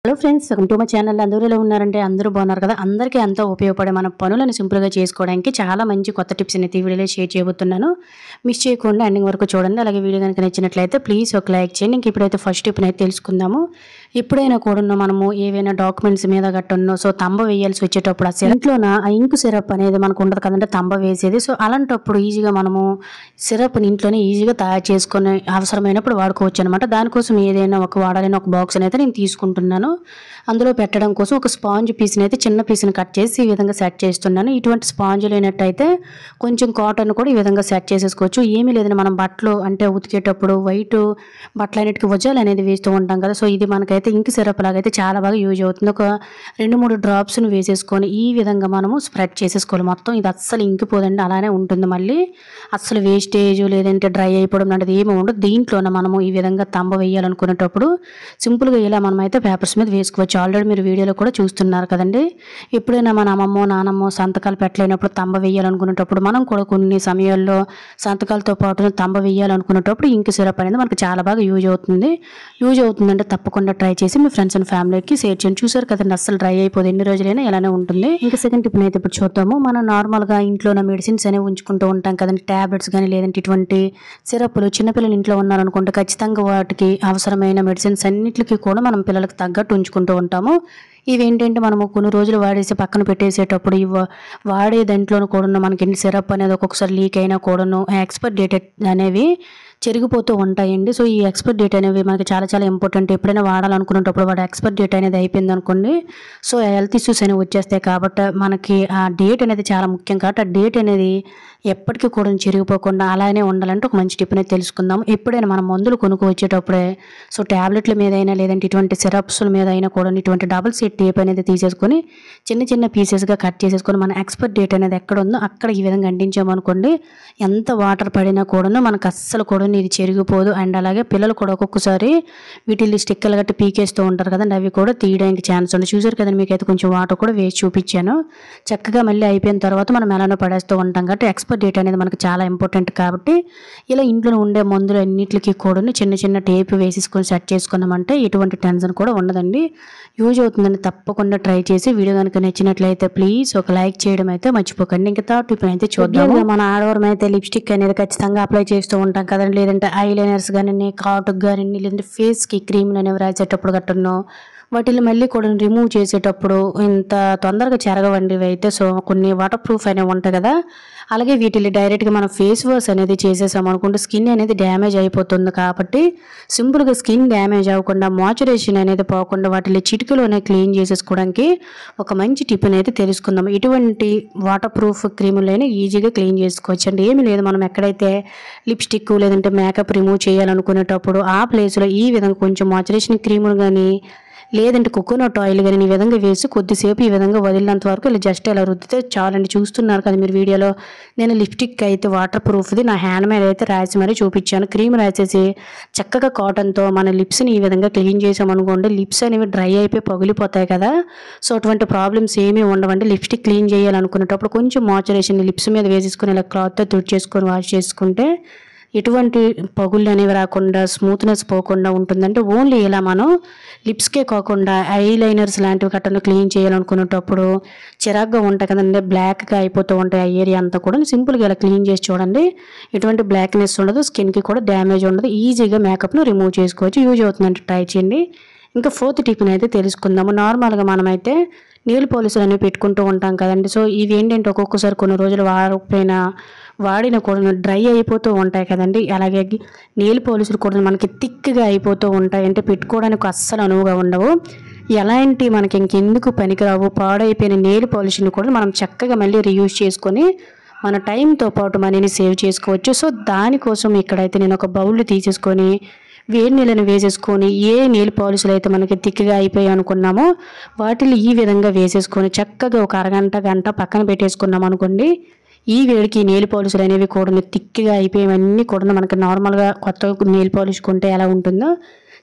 hello friends welcome to my channel అందరూ ఎలా ఉన్నారంటే అందరూ బాగున్నారు కదా అందరికీ ఎంతో ఉపయోగపడే మన పనులను సింపుల్గా చేసుకోవడానికి చాలా మంచి కొత్త టిప్స్ అయితే ఈ వీడియోలో షేర్ చేయబోతున్నాను మిస్ చేయకుండా ఎండింగ్ వరకు చూడండి అలాగే వీడియో కనుక నచ్చినట్లయితే ప్లీజ్ ఒక లైక్ చేయండి ఇంక ఇప్పుడైతే ఫస్ట్ టిప్ అయితే తెలుసుకుందాము ఎప్పుడైనా కూడా మనము ఏవైనా డాక్యుమెంట్స్ మీద గట్టున్నో సో తంబ వేయాల్సి వచ్చేటప్పుడు ఆ ఇంట్లోన ఆ ఇంకు సిరప్ అనేది మనకు ఉండదు కదంటే తంబ వేసేది సో అలాంటప్పుడు ఈజీగా మనము సిరప్ని ఇంట్లోనే ఈజీగా తయారు చేసుకొని అవసరమైనప్పుడు వాడుకోవచ్చు అనమాట దానికోసం ఏదైనా ఒక వాడాలని ఒక బాక్స్ అయితే నేను తీసుకుంటున్నాను అందులో పెట్టడం కోసం ఒక స్పాంజ్ పీస్ని అయితే చిన్న పీస్ని కట్ చేసి ఈ విధంగా సెట్ చేస్తున్నాను ఇటువంటి స్పాంజ్ లేనట్టయితే కొంచెం కాటన్ కూడా ఈ విధంగా సెట్ చేసేసుకోవచ్చు ఏమీ లేదని మనం బట్టలు అంటే ఉతికేటప్పుడు వైట్ బట్టలన్నిటికీ వజాలు అనేది వేస్తూ ఉంటాం కదా సో ఇది మనకైతే ఇంక్ సిరప్ లాగైతే చాలా బాగా యూజ్ అవుతుంది ఒక రెండు మూడు డ్రాప్స్ని వేసేసుకొని ఈ విధంగా మనము స్ప్రెడ్ చేసేసుకోవాలి మొత్తం ఇది అస్సలు ఇంకిపోదండి అలానే ఉంటుంది మళ్ళీ అస్సలు వేస్టేజ్ లేదంటే డ్రై అయిపోవడం లాంటిది ఏమి ఉండదు దీంట్లోనే మనము ఈ విధంగా తంబ వేయాలనుకునేటప్పుడు సింపుల్గా ఇలా మనం అయితే పేపర్స్ మీద వేసుకోవచ్చు ఆల్రెడీ మీరు వీడియోలో కూడా చూస్తున్నారు కదండి ఎప్పుడైనా మన అమ్మమ్మో నానమ్మో సంతకాలు పెట్టలేనప్పుడు తంబ వేయాలనుకునేటప్పుడు మనం కూడా కొన్ని సమయాల్లో సంతకాలతో పాటు తంబ వేయాలనుకునేటప్పుడు ఇంక సిరప్ అనేది మనకు చాలా బాగా యూజ్ అవుతుంది యూజ్ అవుతుందంటే తప్పకుండా ట్రై చేసి మీ ఫ్రెండ్స్ అండ్ ఫ్యామిలీకి షేర్ చేయండి చూసారు కదండి అస్సలు డ్రై అయిపోదు ఎన్ని రోజులైనా ఇలానే ఉంటుంది ఇంకా సెకండ్ టిప్ అయితే ఇప్పుడు చూద్దాము మనం నార్మల్గా ఇంట్లోనే మెడిసిన్స్ అనేవి ఉంచుకుంటూ ఉంటాం కదండి ట్యాబ్లెట్స్ కానీ లేదంటే ఇటువంటి సిరప్లు చిన్నపిల్లలు ఇంట్లో ఉన్నారనుకుంటే ఖచ్చితంగా వాటికి అవసరమైన మెడిసిన్స్ అన్నిటికీ కూడా మనం పిల్లలకు తగ్గట్టు ఉంచుకుంటూ ఉంటాము ఇవేంటంటే మనము కొన్ని రోజులు వాడేసి పక్కన పెట్టేసేటప్పుడు ఇవి వాడే దాంట్లోనూ కూడా మనకి ఎన్ని సిరప్ అనేది ఒక్కొక్కసారి లీక్ అయినా కూడాను ఎక్స్పైర్ డేట్ అనేవి చెరిగిపోతూ ఉంటాయండి సో ఈ ఎక్స్పైర్ డేట్ అనేవి మనకి చాలా చాలా ఇంపార్టెంట్ ఎప్పుడైనా వాడాలనుకునేటప్పుడు వాడు ఎక్స్పైర్ డేట్ అనేది అయిపోయింది అనుకోండి సో హెల్త్ ఇష్యూస్ అనేవి వచ్చేస్తాయి కాబట్టి మనకి ఆ డేట్ అనేది చాలా ముఖ్యం కాబట్టి ఆ డేట్ అనేది ఎప్పటికీ కూడా చెరిగిపోకుండా అలానే ఉండాలంటే ఒక మంచి టిప్ అనేది తెలుసుకుందాం ఎప్పుడైనా మనం మందులు కొనుక్కు వచ్చేటప్పుడే సో ట్యాబ్లెట్ల మీద అయినా లేదంటే ఇటువంటి సిరప్స్ల మీద అయినా కూడా ఇటువంటి డబుల్ సీట్ టేప్ అనేది తీసేసుకొని చిన్న చిన్న పీసెస్గా కట్ చేసేసుకొని మన ఎక్స్పైర్ డేట్ అనేది ఎక్కడ ఉందో అక్కడ ఈ విధంగా అంటించామనుకోండి ఎంత వాటర్ పడినా కూడాను మనకు అస్సలు కూడా ఇది చెరిగిపోదు అండ్ అలాగే పిల్లలు కూడా ఒక్కొక్కసారి వీటిని స్టిక్కలు గట్టి పీకేస్తూ ఉంటారు కదండి అవి కూడా తీయడానికి ఛాన్స్ ఉంది చూసారు కదండి మీకు అయితే కొంచెం వాటర్ కూడా వేసి చూపించాను చక్కగా మళ్ళీ అయిపోయిన తర్వాత మనం ఎలానో పడేస్తూ ఉంటాం కాబట్టి ఎక్స్పైర్ డేట్ అనేది మనకు చాలా ఇంపార్టెంట్ కాబట్టి ఇలా ఇంట్లో ఉండే మందులు అన్నిటికీ కూడా చిన్న చిన్న టేప్ వేసేసుకొని సెట్ చేసుకున్నామంటే ఎటువంటి టెన్షన్ కూడా ఉండదండి యూజ్ అవుతుందని తప్పకుండా ట్రై చేసి వీడియో కనుక నచ్చినట్లయితే ప్లీజ్ ఒక లైక్ చేయడం అయితే మర్చిపోకండి ఇంకా థర్డ్ టిప్ అయితే చూద్దాం మన ఆడవారం అయితే లిప్స్టిక్ అనేది ఖచ్చితంగా అప్లై చేస్తూ ఉంటాం కదండి లేదంటే ఐ లైనర్స్ కానీ కాటుకు కానీ లేదంటే ఫేస్కి క్రీమ్లు అనేవి రాసేటప్పుడు గట్టును వాటిని మళ్ళీ కూడా రిమూవ్ చేసేటప్పుడు ఇంత తొందరగా చెరగవండి ఇవి అయితే సో కొన్ని వాటర్ ప్రూఫ్ అనేవి ఉంటాయి కదా అలాగే వీటిని డైరెక్ట్గా మనం ఫేస్ వాష్ అనేది చేసేసాం అనుకుంటే స్కిన్ అనేది డ్యామేజ్ అయిపోతుంది కాబట్టి సింపుల్గా స్కిన్ డ్యామేజ్ అవ్వకుండా మాయిశ్చరైజేషన్ అనేది పోకుండా వాటిని చిటికలోనే క్లీన్ చేసేసుకోవడానికి ఒక మంచి టిప్ అయితే తెలుసుకుందాం ఇటువంటి వాటర్ ప్రూఫ్ క్రీములైనా ఈజీగా క్లీన్ చేసుకోవచ్చు అండి ఏమి లేదు మనం ఎక్కడైతే లిప్స్టిక్ లేదంటే మేకప్ రిమూవ్ చేయాలనుకునేటప్పుడు ఆ ప్లేస్లో ఈ విధంగా కొంచెం మాయిశ్చరైజేషన్ క్రీములు కానీ లేదంటే కోకోనట్ ఆయిల్ కానీ ఈ విధంగా వేసి కొద్దిసేపు ఈ విధంగా వదిలినంత వరకు ఇలా జస్ట్ ఇలా రుద్దితే చాలండి చూస్తున్నారు కదా మీరు వీడియోలో నేను లిప్స్టిక్ అయితే వాటర్ ప్రూఫ్ది నా హ్యాండ్ మీద అయితే రాసి మరీ చూపించాను క్రీమ్ రాసేసి చక్కగా కాటన్తో మన లిప్స్ని ఈ విధంగా క్లీన్ చేసామనుకోండి లిప్స్ అనేవి డ్రై అయిపోయి పగిలిపోతాయి కదా సో అటువంటి ప్రాబ్లమ్స్ ఏమీ ఉండవండి లిప్స్టిక్ క్లీన్ చేయాలనుకునేటప్పుడు కొంచెం మాయిశ్చరైజేషన్ లిప్స్ మీద వేసేసుకొని ఇలా క్లాత్తో తుడిచేసుకొని వాష్ చేసుకుంటే ఎటువంటి పగుళ్ళు అనేవి రాకుండా స్మూత్నెస్ పోకుండా ఉంటుందంటే ఓన్లీ ఇలా మనం లిప్స్కే కాకుండా ఐ లైనర్స్ లాంటివి కట్టను క్లీన్ చేయాలనుకునేటప్పుడు చిరాగ్గా ఉంటాయి కదండి బ్లాక్గా అయిపోతూ ఉంటాయి ఆ ఏరియా అంతా కూడా సింపుల్గా ఇలా క్లీన్ చేసి చూడండి ఎటువంటి బ్లాక్నెస్ ఉండదు స్కిన్కి కూడా డ్యామేజ్ ఉండదు ఈజీగా మేకప్ను రిమూవ్ చేసుకోవచ్చు యూజ్ అవుతుందంటే ట్రై చేయండి ఇంకా ఫోర్త్ టిప్ని అయితే తెలుసుకుందాము నార్మల్గా మనమైతే నీళ్ళు పాలిసులు అనేవి పెట్టుకుంటూ ఉంటాం కదండి సో ఇవి ఏంటంటే ఒక్కొక్కసారి కొన్ని రోజులు వాడకపోయినా వాడిన కూడా డ్రై అయిపోతూ ఉంటాయి కదండి అలాగే నీళ్ళు పాలిసులు కూడా మనకి థిక్గా అయిపోతూ ఉంటాయి అంటే పెట్టుకోవడానికి అస్సలు అనువుగా ఉండవు ఎలాంటి మనకి ఇంకెందుకు పనికిరావు పాడైపోయిన నెయిల్ పాలిష్ని కూడా మనం చక్కగా మళ్ళీ రీయూజ్ చేసుకొని మన టైంతో పాటు మనీని సేవ్ చేసుకోవచ్చు సో దానికోసం ఇక్కడైతే నేను ఒక బౌల్ తీసేసుకొని వేడి నీళ్ళని వేసేసుకొని ఏ నీళ్ళు పాలిసులు అయితే మనకి తిక్కిగా అయిపోయాయి అనుకున్నామో వాటిని ఈ విధంగా వేసేసుకొని చక్కగా ఒక అరగంట గంట పక్కన పెట్టేసుకున్నాం అనుకోండి ఈ వేడికి నెయిల్ పాలిష్లు అనేవి కూడా తిక్కిగా అయిపోయేవన్నీ కూడా మనకి నార్మల్గా కొత్త నెయిల్ పాలిష్ కొంటే ఎలా ఉంటుందో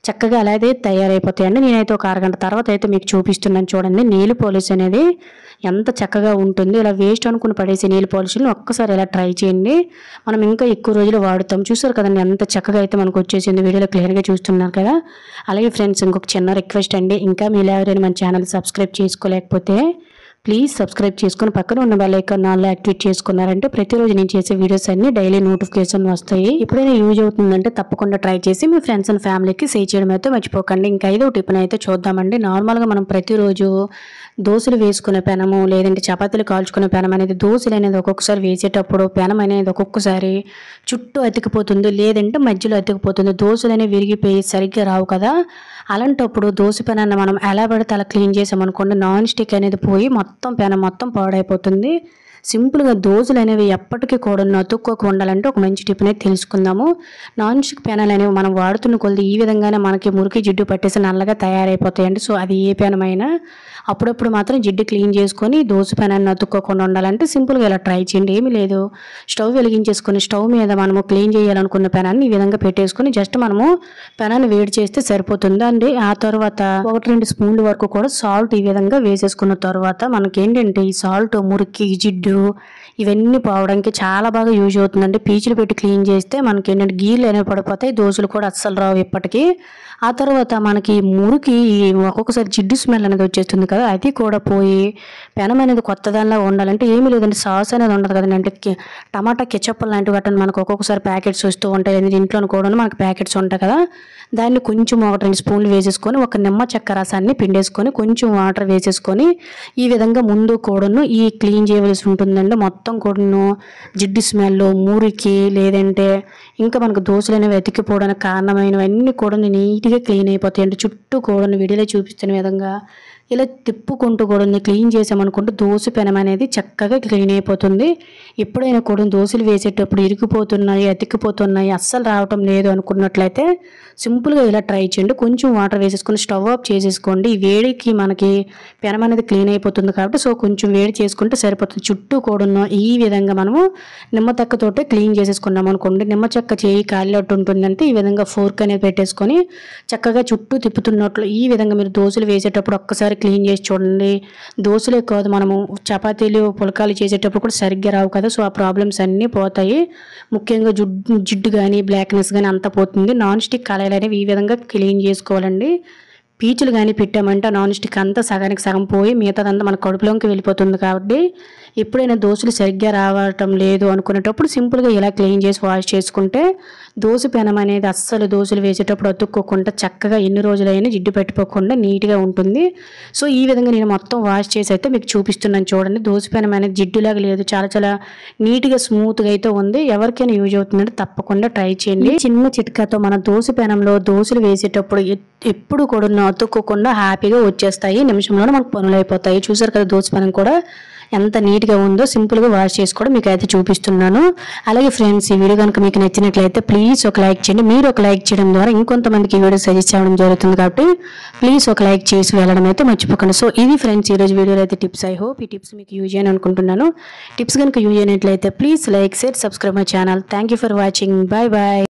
చక్కగా అలాగే తయారైపోతాయండి నేనైతే ఒక అరగంట తర్వాత అయితే మీకు చూపిస్తున్నాను చూడండి నీళ్ళు పాలిష్ అనేది ఎంత చక్కగా ఉంటుంది ఇలా వేస్ట్ అనుకుని పడేసే నీళ్ళు పాలిష్ని ఒక్కసారి ఇలా ట్రై చేయండి మనం ఇంకా ఎక్కువ రోజులు వాడుతాం చూసారు కదండి ఎంత చక్కగా అయితే మనకు వచ్చేసింది వీడియోలో క్లియర్గా చూస్తున్నారు కదా అలాగే ఫ్రెండ్స్ ఇంకొక చిన్న రిక్వెస్ట్ అండి ఇంకా మీరు ఎవరైనా మన ఛానల్ సబ్స్క్రైబ్ చేసుకోలేకపోతే ప్లీజ్ సబ్స్క్రైబ్ చేసుకుని పక్కన ఉన్న బెల్ ఐకాన్ నాలో యాక్టివేట్ చేసుకున్నారంటే ప్రతిరోజు నేను చేసే వీడియోస్ అన్ని డైలీ నోటిఫికేషన్ వస్తాయి ఎప్పుడైనా యూజ్ అవుతుందంటే తప్పకుండా ట్రై చేసి మీ ఫ్రెండ్స్ అండ్ ఫ్యామిలీకి షేర్ చేయడం అయితే మర్చిపోకండి ఇంకా ఐదో టిఫిన్ అయితే చూద్దామండి నార్మల్గా మనం ప్రతిరోజు దోశలు వేసుకునే పెనము లేదంటే చపాతీలు కాల్చుకునే పెనం అనేది దోశలు అనేది ఒక్కొక్కసారి వేసేటప్పుడు పెనం అనేది ఒక్కొక్కసారి చుట్టూ అతికిపోతుంది లేదంటే మధ్యలో అతికిపోతుంది దోశలు అనేవి విరిగిపోయి సరిగ్గా రావు కదా అలాంటప్పుడు దోశ పెనాన్ని మనం ఎలా పడితే అలా క్లీన్ చేసామనుకోండి నాన్ స్టిక్ అనేది పోయి మొత్తం పెనం మొత్తం పాడైపోతుంది సింపుల్గా దోశలు అనేవి ఎప్పటికీ కూడా నతుక్కోక ఉండాలంటే ఒక మంచి టిప్ అనేది తెలుసుకుందాము నాన్ స్టిక్ పెనాలు అనేవి మనం వాడుతున్న కొద్ది ఈ విధంగానే మనకి మురికి జిడ్డు పట్టేసి నల్లగా తయారైపోతాయండి సో అది ఏ పెనమైనా అప్పుడప్పుడు మాత్రం జిడ్డు క్లీన్ చేసుకొని దోశ పెనాన్ని నతుక్కోకుండా ఉండాలంటే సింపుల్గా ఇలా ట్రై చేయండి ఏమీ లేదు స్టవ్ వెలిగించేసుకొని స్టవ్ మీద మనము క్లీన్ చేయాలనుకున్న పెనాన్ని ఈ విధంగా పెట్టేసుకొని జస్ట్ మనము పెనాన్ని వేడి చేస్తే సరిపోతుంది అండి ఆ తర్వాత ఒకటి రెండు స్పూన్ల వరకు కూడా సాల్ట్ ఈ విధంగా వేసేసుకున్న తర్వాత మనకి ఏంటంటే ఈ సాల్ట్ మురికి జిడ్డు ఇవన్నీ పోవడానికి చాలా బాగా యూజ్ అవుతుందండి పీచులు పెట్టి క్లీన్ చేస్తే మనకి ఏంటంటే గీర్లు అనేవి పడిపోతాయి దోశలు కూడా అస్సలు రావు ఇప్పటికీ ఆ తర్వాత మనకి మురికి ఒక్కొక్కసారి జిడ్డు స్మెల్ అనేది వచ్చేస్తుంది కదా అది కూడా పోయి పెనం అనేది కొత్త దానిలా ఉండాలంటే ఏమీ లేదండి సాస్ అనేది ఉండదు కదండి అంటే కి- టమాటా కెచప్ లాంటి వాటిని మనకు ఒక్కొక్కసారి ప్యాకెట్స్ వస్తూ ఉంటాయి అది ఇంట్లో కూడా మనకు ప్యాకెట్స్ ఉంటాయి కదా దాన్ని కొంచెం ఒక రెండు స్పూన్లు వేసేసుకొని ఒక నిమ్మ చెక్క రసాన్ని పిండేసుకొని కొంచెం వాటర్ వేసేసుకొని ఈ విధంగా ముందు కూడాను ఈ క్లీన్ చేయవలసి ఉంటుందండి మొత్తం కూడాను జిడ్డు స్మెల్ మురికి లేదంటే ఇంకా మనకు దోశలు అనేవి వెతికిపోవడానికి కారణమైనవన్నీ కూడా నీట్గా క్లీన్ అయిపోతాయి అంటే చుట్టూ కూడా వీడియోలో చూపిస్తున్న విధంగా ఇలా తిప్పుకుంటూ కూడా క్లీన్ చేసామనుకుంటే దోశ పెనం అనేది చక్కగా క్లీన్ అయిపోతుంది ఎప్పుడైనా కూడా దోశలు వేసేటప్పుడు ఇరిగిపోతున్నాయి అతికిపోతున్నాయి అస్సలు రావటం లేదు అనుకున్నట్లయితే సింపుల్గా ఇలా ట్రై చేయండి కొంచెం వాటర్ వేసేసుకొని స్టవ్ ఆఫ్ చేసేసుకోండి ఈ వేడికి మనకి పెనం అనేది క్లీన్ అయిపోతుంది కాబట్టి సో కొంచెం వేడి చేసుకుంటే సరిపోతుంది చుట్టూ కూడా ఈ విధంగా మనము నిమ్మ చెక్కతోటే క్లీన్ చేసేసుకున్నాం అనుకోండి నిమ్మ చెక్క చేయి కాలినట్టు ఉంటుందంటే ఈ విధంగా ఫోర్క్ అనేది పెట్టేసుకొని చక్కగా చుట్టూ తిప్పుతున్నట్లు ఈ విధంగా మీరు దోశలు వేసేటప్పుడు ఒక్కసారి క్లీన్ చేసి చూడండి దోశలే కాదు మనము చపాతీలు పులకాలు చేసేటప్పుడు కూడా సరిగ్గా రావు కదా సో ఆ ప్రాబ్లమ్స్ అన్నీ పోతాయి ముఖ్యంగా జుడ్డు జిడ్డు కానీ బ్లాక్నెస్ కానీ అంతా పోతుంది నాన్ స్టిక్ కళాయిలు అనేవి ఈ విధంగా క్లీన్ చేసుకోవాలండి పీచులు కానీ పెట్టామంటే నాన్ స్టిక్ అంతా సగానికి సగం పోయి మిగతాదంతా మన కడుపులోకి వెళ్ళిపోతుంది కాబట్టి ఎప్పుడైనా దోశలు సరిగ్గా రావటం లేదు అనుకునేటప్పుడు సింపుల్గా ఇలా క్లీన్ చేసి వాష్ చేసుకుంటే దోశ పెనం అనేది అస్సలు దోశలు వేసేటప్పుడు అతుక్కోకుండా చక్కగా ఎన్ని రోజులైనా జిడ్డు పెట్టిపోకుండా నీట్గా ఉంటుంది సో ఈ విధంగా నేను మొత్తం వాష్ చేసి అయితే మీకు చూపిస్తున్నాను చూడండి దోశ పెనం అనేది జిడ్డులాగా లేదు చాలా చాలా నీట్గా స్మూత్గా అయితే ఉంది ఎవరికైనా యూజ్ అవుతుందంటే తప్పకుండా ట్రై చేయండి ఈ చిన్న చిట్కాతో మన దోశ పెనంలో దోశలు వేసేటప్పుడు ఎ- ఎప్పుడు కూడా అతుక్కోకుండా హ్యాపీగా వచ్చేస్తాయి నిమిషంలోనే మనకు పనులు అయిపోతాయి చూసారు కదా దోశ పెనం కూడా ఎంత నీట్గా ఉందో సింపుల్గా వాష్ చేసుకోవడం మీకు అయితే చూపిస్తున్నాను అలాగే ఫ్రెండ్స్ ఈ వీడియో కనుక మీకు నచ్చినట్లయితే ప్లీజ్ ఒక లైక్ చేయండి మీరు ఒక లైక్ చేయడం ద్వారా ఇంకొంతమందికి ఈ వీడియో సజెస్ట్ చేయడం జరుగుతుంది కాబట్టి ప్లీజ్ ఒక లైక్ చేసి వెళ్ళడం అయితే మర్చిపోకండి సో ఇది ఫ్రెండ్స్ ఈరోజు వీడియోలో అయితే టిప్స్ ఐ హోప్ ఈ టిప్స్ మీకు యూజ్ అని అనుకుంటున్నాను టిప్స్ కనుక యూజ్ అయినట్లయితే please like share subscribe my channel thank you for watching bye bye